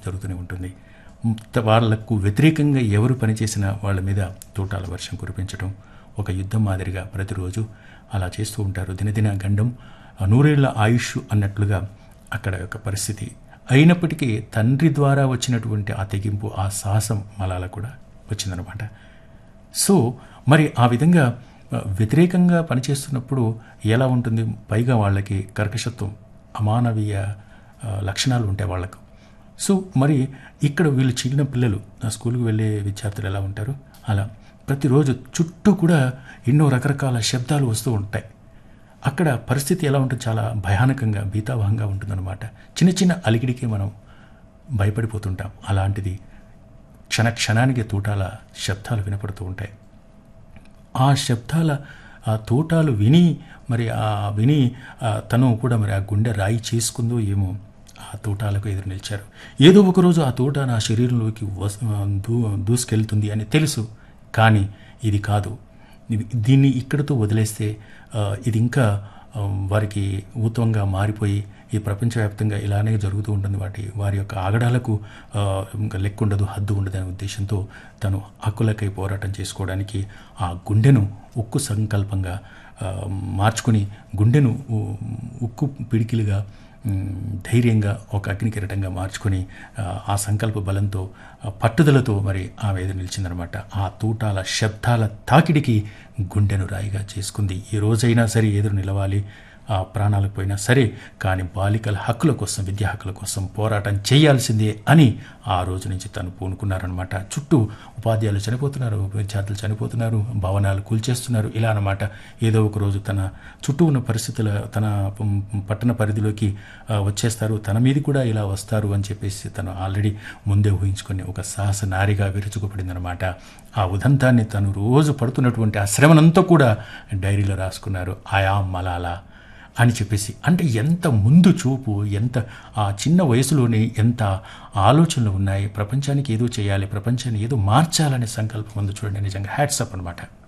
జరుగుతూనే ఉంటుంది త- వాళ్లకు వ్యతిరేకంగా ఎవరు పనిచేసినా వాళ్ళ మీద తూటాల వర్షం కురిపించడం ఒక యుద్ధం మాదిరిగా ప్రతిరోజు అలా చేస్తూ ఉంటారు దినదిన గండం ఆ నూరేళ్ల ఆయుష్ అన్నట్లుగా అక్కడ యొక్క పరిస్థితి అయినప్పటికీ తండ్రి ద్వారా వచ్చినటువంటి ఆ తెగింపు ఆ సాహసం మలాల కూడా వచ్చిందనమాట సో మరి ఆ విధంగా ఆ, వ్యతిరేకంగా పనిచేస్తున్నప్పుడు ఎలా ఉంటుంది పైగా వాళ్ళకి కర్కశత్వం అమానవీయ ఆ, లక్షణాలు ఉంటాయి వాళ్ళకు సో మరి ఇక్కడ వీళ్ళు చిన్న పిల్లలు ఆ స్కూల్కి వెళ్ళే విద్యార్థులు ఎలా ఉంటారు అలా ప్రతిరోజు చుట్టూ కూడా ఎన్నో రకరకాల శబ్దాలు వస్తూ ఉంటాయి అక్కడ పరిస్థితి ఎలా ఉంటుంది చాలా భయానకంగా భీతావహంగా ఉంటుందన్నమాట చిన్న చిన్న అలికిడికి మనం భయపడిపోతుంటాం అలాంటిది క్షణ క్షణానికి తూటాల శబ్దాలు వినపడుతూ ఉంటాయి ఆ శబ్దాల ఆ తోటాలు విని మరి ఆ విని ఆ తను కూడా మరి ఆ గుండె రాయి చేసుకుందో ఏమో ఆ తోటాలకు ఎదురు నిలిచారు ఏదో ఒకరోజు ఆ తోట నా శరీరంలోకి వస్ దూ దూసుకెళ్తుంది అని తెలుసు కానీ ఇది కాదు ఇది- దీన్ని ఇక్కడితో వదిలేస్తే ఆ, ఇది ఇంకా ఆ, వారికి ఊతంగా మారిపోయి ఈ ప్రపంచవ్యాప్తంగా ఇలానే జరుగుతూ ఉంటుంది వాటి వారి యొక్క ఆగడాలకు ఆ, ఇంకా లెక్క ఉండదు హద్దు ఉండదు అనే ఉద్దేశంతో తను హక్కులకై పోరాటం చేసుకోవడానికి ఆ గుండెను ఉక్కు సంకల్పంగా ఆ, మార్చుకుని గుండెను ఉ- ఉక్కు పిడికిలుగా ఉమ్, ధైర్యంగా ఒక అగ్ని కిరటంగా మార్చుకొని ఆ, ఆ సంకల్ప బలంతో ఆ పట్టుదలతో మరి ఆమె ఎదురు నిలిచిందనమాట ఆ తూటాల శబ్దాల తాకిడికి గుండెను రాయిగా చేసుకుంది ఈ రోజైనా సరే ఎదురు నిలవాలి ఆ ప్రాణాలకు పోయినా సరే కానీ బాలికల హక్కుల కోసం విద్యా హక్కుల కోసం పోరాటం చేయాల్సిందే అని ఆ రోజు నుంచి తను పూనుకున్నారనమాట చుట్టూ ఉపాధ్యాయులు చనిపోతున్నారు విద్యార్థులు చనిపోతున్నారు భవనాలు కూల్చేస్తున్నారు ఇలా అనమాట ఏదో ఒక రోజు తన చుట్టూ ఉన్న పరిస్థితుల తన పం- పట్టణ పరిధిలోకి ఆ, వచ్చేస్తారు తన మీద కూడా ఇలా వస్తారు అని చెప్పేసి తను ఆల్రెడీ ముందే ఊహించుకొని ఒక సాహస నారిగా విరుచుకుపడిందనమాట ఆ ఉదంతాన్ని తను రోజు పడుతున్నటువంటి ఆ శ్రమనంతా కూడా డైరీలో రాసుకున్నారు ఆయా మలాలా అని చెప్పేసి అంటే ఎంత ముందు చూపు ఎంత ఆ చిన్న వయసులోనే ఎంత ఆలోచనలు ఉన్నాయి ప్రపంచానికి ఏదో చేయాలి ప్రపంచాన్ని ఏదో మార్చాలనే సంకల్పం ఉంది చూడండి నిజంగా హ్యాట్సప్ అనమాట